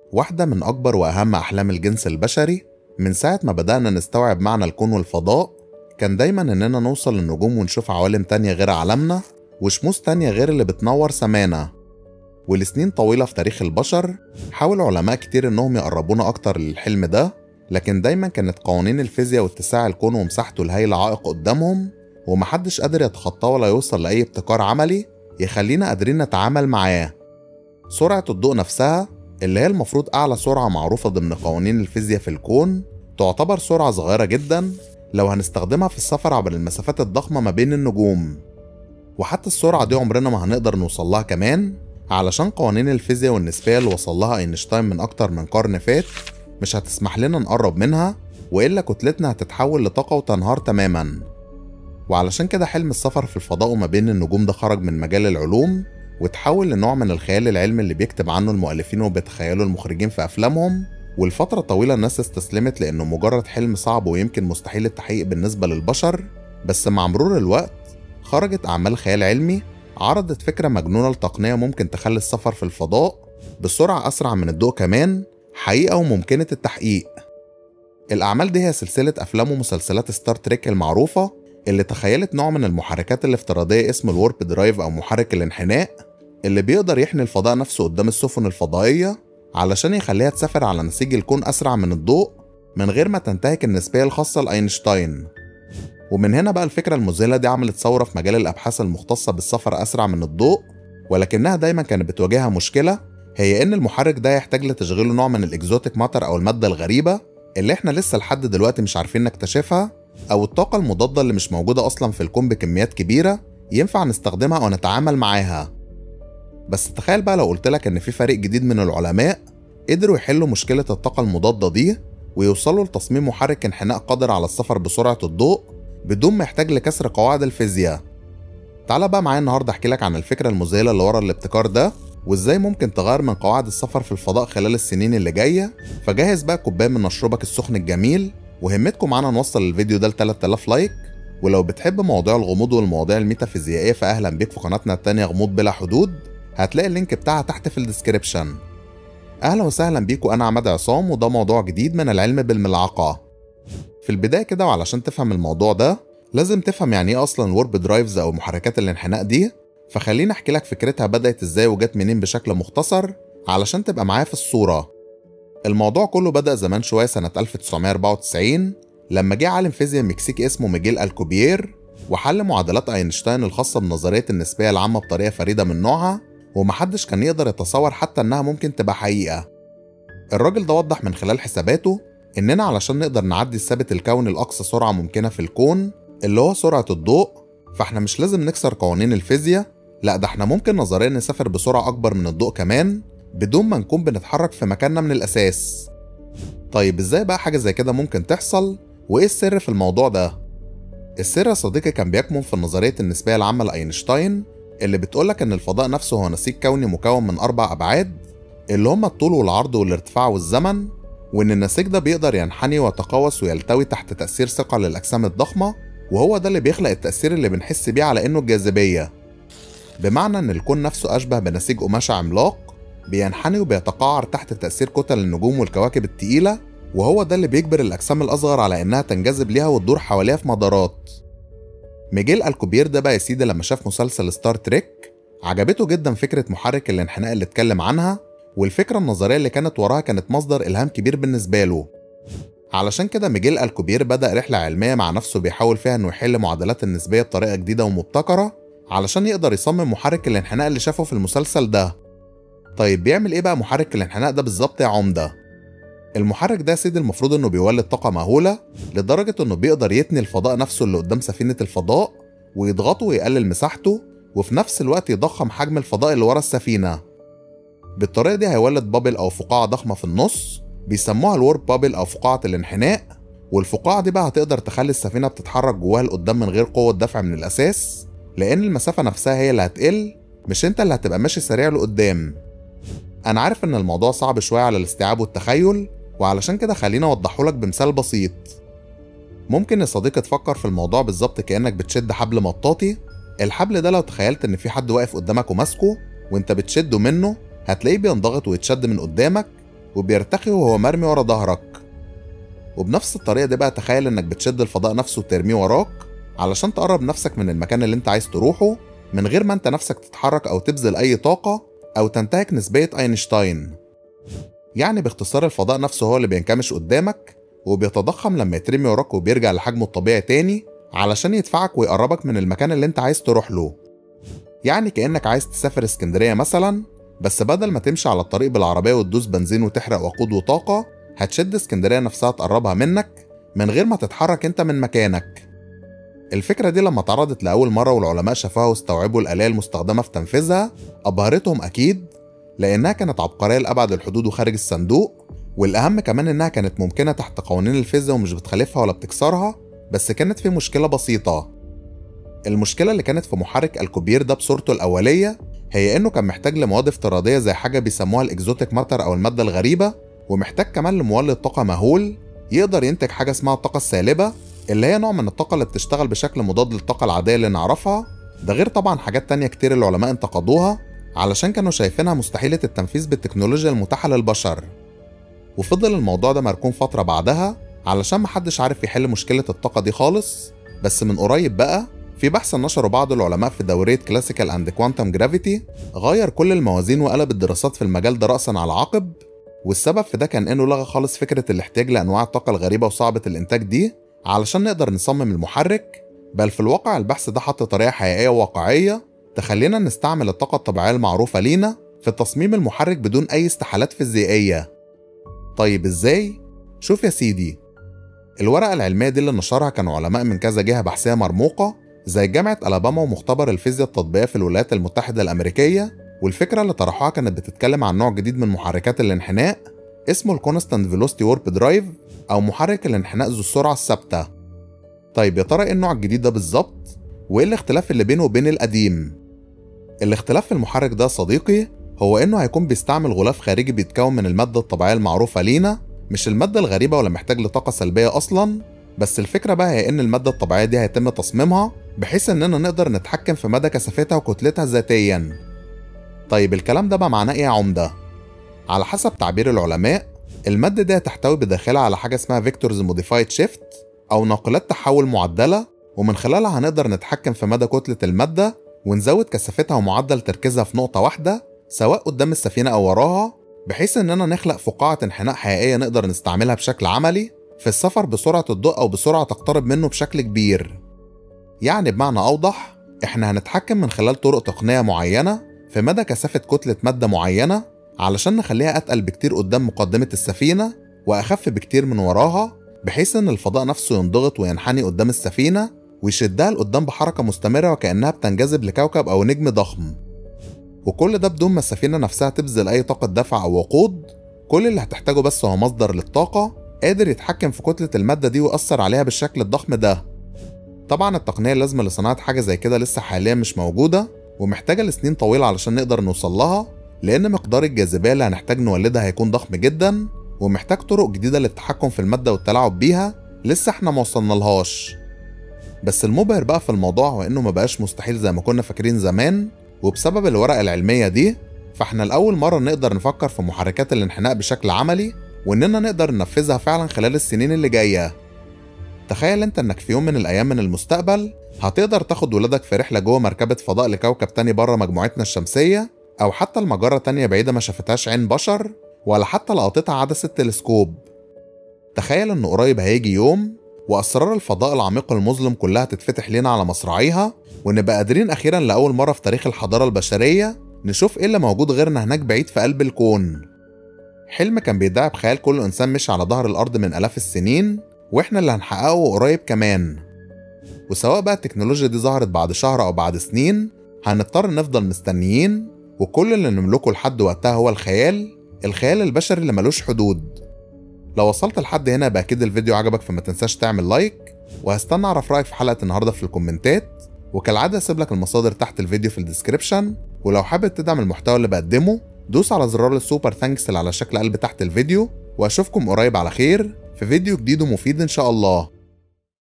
واحدة من أكبر وأهم أحلام الجنس البشري من ساعة ما بدأنا نستوعب معنى الكون والفضاء كان دايما إننا نوصل للنجوم ونشوف عوالم تانية غير عالمنا وشموس تانية غير اللي بتنور سمانا ولسنين طويلة في تاريخ البشر حاول علماء كتير إنهم يقربونا أكتر للحلم ده لكن دايما كانت قوانين الفيزياء واتساع الكون ومساحته الهائلة عائق قدامهم ومحدش قادر يتخطاه ولا يوصل لأي ابتكار عملي يخلينا قادرين نتعامل معاه سرعة الضوء نفسها اللي هي المفروض أعلى سرعة معروفة ضمن قوانين الفيزياء في الكون تعتبر سرعة صغيرة جدا لو هنستخدمها في السفر عبر المسافات الضخمة ما بين النجوم وحتى السرعة دي عمرنا ما هنقدر نوصلها كمان علشان قوانين الفيزياء والنسبية اللي وصلها أينشتاين من أكتر من قرن فات مش هتسمح لنا نقرب منها وإلا كتلتنا هتتحول لطاقة وتنهار تماما وعلشان كده حلم السفر في الفضاء وما بين النجوم ده خرج من مجال العلوم وتحول لنوع من الخيال العلمي اللي بيكتب عنه المؤلفين وبيتخيلوا المخرجين في أفلامهم والفترة طويلة الناس استسلمت لأنه مجرد حلم صعب ويمكن مستحيل التحقيق بالنسبة للبشر بس مع مرور الوقت خرجت أعمال خيال علمي عرضت فكرة مجنونة لتقنية ممكن تخلي السفر في الفضاء بسرعة أسرع من الضوء كمان حقيقة وممكنة التحقيق الأعمال دي هي سلسلة أفلام ومسلسلات ستار تريك المعروفة اللي تخيلت نوع من المحركات الافتراضية اسمه الورب درايف أو محرك الانحناء اللي بيقدر يحني الفضاء نفسه قدام السفن الفضائية علشان يخليها تسافر على نسيج الكون أسرع من الضوء من غير ما تنتهك النسبية الخاصة لأينشتاين ومن هنا بقى الفكرة المذهلة دي عملت ثورة في مجال الأبحاث المختصة بالسفر أسرع من الضوء ولكنها دايما كانت بتواجهها مشكلة هي إن المحرك ده يحتاج لتشغيله نوع من الإكزوتيك ماتر أو المادة الغريبة اللي إحنا لسه لحد دلوقتي مش عارفين نكتشفها أو الطاقة المضادة اللي مش موجودة أصلا في الكون بكميات كبيرة ينفع نستخدمها أو نتعامل معاها بس تخيل بقى لو قلت لك إن في فريق جديد من العلماء قدروا يحلوا مشكلة الطاقة المضادة دي ويوصلوا لتصميم محرك انحناء قادر على السفر بسرعة الضوء بدون ما يحتاج لكسر قواعد الفيزياء تعال بقى معايا النهارده احكي لك عن الفكرة المذهلة اللي ورا الابتكار ده وازاي ممكن تغير من قواعد السفر في الفضاء خلال السنين اللي جاية فجهز بقى كوباية من مشروبك السخن الجميل وهمتكم معانا نوصل الفيديو ده ل 3000 لايك ولو بتحب مواضيع الغموض والمواضيع الميتافيزيائية فأهلا بيك في قناتنا التانية غموض بلا حدود هتلاقي اللينك بتاعها تحت في الديسكريبشن أهلا وسهلا بيكم أنا عماد عصام وده موضوع جديد من العلم بالملعقة في البداية كده وعلشان تفهم الموضوع ده لازم تفهم يعني ايه اصلا الورب درايفز او محركات الانحناء دي فخليني احكي لك فكرتها بدأت ازاي وجت منين بشكل مختصر علشان تبقى معايا في الصورة الموضوع كله بدأ زمان شوية سنة 1994 لما جه عالم فيزياء مكسيكي اسمه ميجيل الكوبير وحل معادلات اينشتاين الخاصة بنظرية النسبية العامة بطريقة فريدة من نوعها ومحدش كان يقدر يتصور حتى انها ممكن تبقى حقيقة الراجل ده وضح من خلال حساباته اننا علشان نقدر نعدي الثابت الكوني لاقصى سرعة ممكنة في الكون اللي هو سرعة الضوء فاحنا مش لازم نكسر قوانين الفيزياء لا ده احنا ممكن نظريا نسافر بسرعة أكبر من الضوء كمان بدون ما نكون بنتحرك في مكاننا من الأساس طيب ازاي بقى حاجة زي كده ممكن تحصل وايه السر في الموضوع ده السر يا صديقي كان بيكمن في نظرية النسبية العامة لأينشتاين اللي بتقولك إن الفضاء نفسه هو نسيج كوني مكون من أربع أبعاد اللي هما الطول والعرض والارتفاع والزمن وإن النسيج ده بيقدر ينحني ويتقوس ويلتوي تحت تأثير ثقل الأجسام الضخمة وهو ده اللي بيخلق التأثير اللي بنحس بيه على إنه الجاذبية بمعنى إن الكون نفسه أشبه بنسيج قماشة عملاق بينحني وبيتقعر تحت تأثير كتل النجوم والكواكب التقيلة وهو ده اللي بيجبر الأجسام الأصغر على إنها تنجذب ليها وتدور حواليها في مدارات ميجيل الكوبير ده بقى يا سيدي لما شاف مسلسل ستار تريك عجبته جدا فكرة محرك الانحناء اللي اتكلم عنها والفكرة النظرية اللي كانت وراها كانت مصدر إلهام كبير بالنسبة له علشان كده ميجيل الكوبير بدأ رحلة علمية مع نفسه بيحاول فيها إنه يحل معادلات النسبية بطريقة جديدة ومبتكرة علشان يقدر يصمم محرك الانحناء اللي شافه في المسلسل ده طيب بيعمل إيه بقى محرك الانحناء ده بالظبط يا عمدة؟ المحرك ده يا سيدي المفروض إنه بيولد طاقة مهولة لدرجة إنه بيقدر يتني الفضاء نفسه اللي قدام سفينة الفضاء ويضغطه ويقلل مساحته وفي نفس الوقت يضخم حجم الفضاء اللي ورا السفينة بالطريقة دي هيولد بابل أو فقاعة ضخمة في النص بيسموها الورب بابل أو فقاعة الانحناء والفقاعة دي بقى هتقدر تخلي السفينة بتتحرك جواها لقدام من غير قوة دفع من الأساس لأن المسافة نفسها هي اللي هتقل مش أنت اللي هتبقى ماشي سريع لقدام أنا عارف إن الموضوع صعب شوية على الاستيعاب والتخيل وعلشان كده خليني أوضحهولك بمثال بسيط ممكن يا صديقي تفكر في الموضوع بالظبط كأنك بتشد حبل مطاطي الحبل ده لو تخيلت إن في حد واقف قدامك وماسكه وأنت بتشده منه هتلاقيه بينضغط ويتشد من قدامك وبيرتخي وهو مرمي ورا ظهرك وبنفس الطريقة دي بقى تخيل انك بتشد الفضاء نفسه وترميه وراك علشان تقرب نفسك من المكان اللي انت عايز تروحه من غير ما انت نفسك تتحرك او تبذل اي طاقة او تنتهك نسبية اينشتاين يعني باختصار الفضاء نفسه هو اللي بينكمش قدامك وبيتضخم لما يترمي وراك وبيرجع لحجمه الطبيعي تاني علشان يدفعك ويقربك من المكان اللي انت عايز تروح له يعني كأنك عايز تسافر اسكندرية مثلا بس بدل ما تمشي على الطريق بالعربية وتدوس بنزين وتحرق وقود وطاقة هتشد اسكندرية نفسها تقربها منك من غير ما تتحرك انت من مكانك الفكرة دي لما اتعرضت لأول مرة والعلماء شافوها واستوعبوا الآلية المستخدمة في تنفيذها أبهرتهم أكيد لأنها كانت عبقرية لأبعد الحدود وخارج الصندوق والأهم كمان إنها كانت ممكنة تحت قوانين الفيزياء ومش بتخالفها ولا بتكسرها بس كانت في مشكلة بسيطة المشكلة اللي كانت في محرك الكوبير ده بصورته الأولية هي إنه كان محتاج لمواد افتراضية زي حاجة بيسموها الإكزوتيك ماتر أو المادة الغريبة ومحتاج كمان لمولد طاقة مهول يقدر ينتج حاجة اسمها الطاقة السالبة اللي هي نوع من الطاقة اللي بتشتغل بشكل مضاد للطاقة العادية اللي نعرفها ده غير طبعا حاجات تانية كتير العلماء انتقدوها علشان كانوا شايفينها مستحيلة التنفيذ بالتكنولوجيا المتاحة للبشر وفضل الموضوع ده مركون فترة بعدها علشان محدش عارف يحل مشكلة الطاقة دي خالص بس من قريب بقى في بحث نشره بعض العلماء في دورية كلاسيكال اند كوانتم جرافيتي غير كل الموازين وقلب الدراسات في المجال ده رأسا على عقب والسبب في ده كان انه لغى خالص فكرة الاحتياج لانواع الطاقة الغريبة وصعبة الانتاج دي علشان نقدر نصمم المحرك بل في الواقع البحث ده حط طريقة حقيقية وواقعية تخلينا نستعمل الطاقة الطبيعية المعروفة لينا في تصميم المحرك بدون أي استحالات فيزيائية طيب ازاي؟ شوف يا سيدي الورقة العلمية دي اللي نشرها كانوا علماء من كذا جهة بحثية مرموقة زي جامعة ألاباما ومختبر الفيزياء التطبيقية في الولايات المتحدة الأمريكية والفكرة اللي طرحوها كانت بتتكلم عن نوع جديد من محركات الانحناء اسمه الكونستانت فيلوستي وورب درايف أو محرك الانحناء ذو السرعة الثابتة طيب يا ترى ايه النوع الجديد ده بالظبط؟ وايه الاختلاف اللي بينه وبين القديم؟ الاختلاف في المحرك ده صديقي هو انه هيكون بيستعمل غلاف خارجي بيتكون من المادة الطبيعية المعروفة لينا مش المادة الغريبة ولا محتاج لطاقة سلبية أصلا بس الفكرة بقى هي إن المادة الطبيعية دي هيتم تصميمها بحيث إننا نقدر نتحكم في مدى كثافتها وكتلتها ذاتيا طيب الكلام ده بقى معناه إيه يا عمدة؟ على حسب تعبير العلماء المادة دي هتحتوي بداخلها على حاجة اسمها فيكتورز موديفايد شيفت أو ناقلات تحول معدلة ومن خلالها هنقدر نتحكم في مدى كتلة المادة ونزود كثافتها ومعدل تركيزها في نقطة واحدة سواء قدام السفينة أو وراها بحيث إننا نخلق فقاعة انحناء حقيقية نقدر نستعملها بشكل عملي في السفر بسرعة الضوء أو بسرعة تقترب منه بشكل كبير. يعني بمعنى أوضح إحنا هنتحكم من خلال طرق تقنية معينة في مدى كثافة كتلة مادة معينة علشان نخليها أتقل بكتير قدام مقدمة السفينة وأخف بكتير من وراها بحيث إن الفضاء نفسه ينضغط وينحني قدام السفينة ويشدها لقدام بحركة مستمرة وكأنها بتنجذب لكوكب أو نجم ضخم. وكل ده بدون ما السفينة نفسها تبذل أي طاقة دفع أو وقود كل اللي هتحتاجه بس هو مصدر للطاقة قادر يتحكم في كتلة المادة دي ويأثر عليها بالشكل الضخم ده طبعا التقنية اللازمة لصناعة حاجة زي كده لسه حاليا مش موجودة ومحتاجة لسنين طويلة علشان نقدر نوصل لها لأن مقدار الجاذبية اللي هنحتاج نولدها هيكون ضخم جدا ومحتاج طرق جديدة للتحكم في المادة والتلاعب بيها لسه احنا موصلنالهاش بس المبهر بقى في الموضوع هو انه مبقاش مستحيل زي ما كنا فاكرين زمان وبسبب الورقة العلمية دي فاحنا لأول مرة نقدر نفكر في محركات الانحناء بشكل عملي وإننا نقدر ننفذها فعلا خلال السنين اللي جاية تخيل انت انك في يوم من الأيام من المستقبل هتقدر تاخد ولادك في رحلة جوه مركبة فضاء لكوكب تاني بره مجموعتنا الشمسية أو حتى لمجرة تانية بعيدة ما شافتهاش عين بشر ولا حتى لقطتها عدسة تلسكوب تخيل إن قريب هيجي يوم وأسرار الفضاء العميق المظلم كلها تتفتح لنا على مصراعيها ونبقى قادرين أخيرا لأول مرة في تاريخ الحضارة البشرية نشوف إيه اللي موجود غيرنا هناك بعيد في قلب الكون حلم كان بيدعي بخيال كل إنسان مشي على ظهر الأرض من آلاف السنين وإحنا اللي هنحققه قريب كمان وسواء بقى التكنولوجيا دي ظهرت بعد شهر أو بعد سنين هنضطر نفضل مستنيين وكل اللي نملكه لحد وقتها هو الخيال الخيال البشري اللي ملوش حدود لو وصلت لحد هنا يبقى اكيد الفيديو عجبك فما تنساش تعمل لايك وهستنى اعرف رايك في حلقه النهارده في الكومنتات وكالعاده هسيب لك المصادر تحت الفيديو في الديسكريبشن ولو حابب تدعم المحتوى اللي بقدمه دوس على زرار السوبر ثانكس اللي على شكل قلب تحت الفيديو واشوفكم قريب على خير في فيديو جديد ومفيد ان شاء الله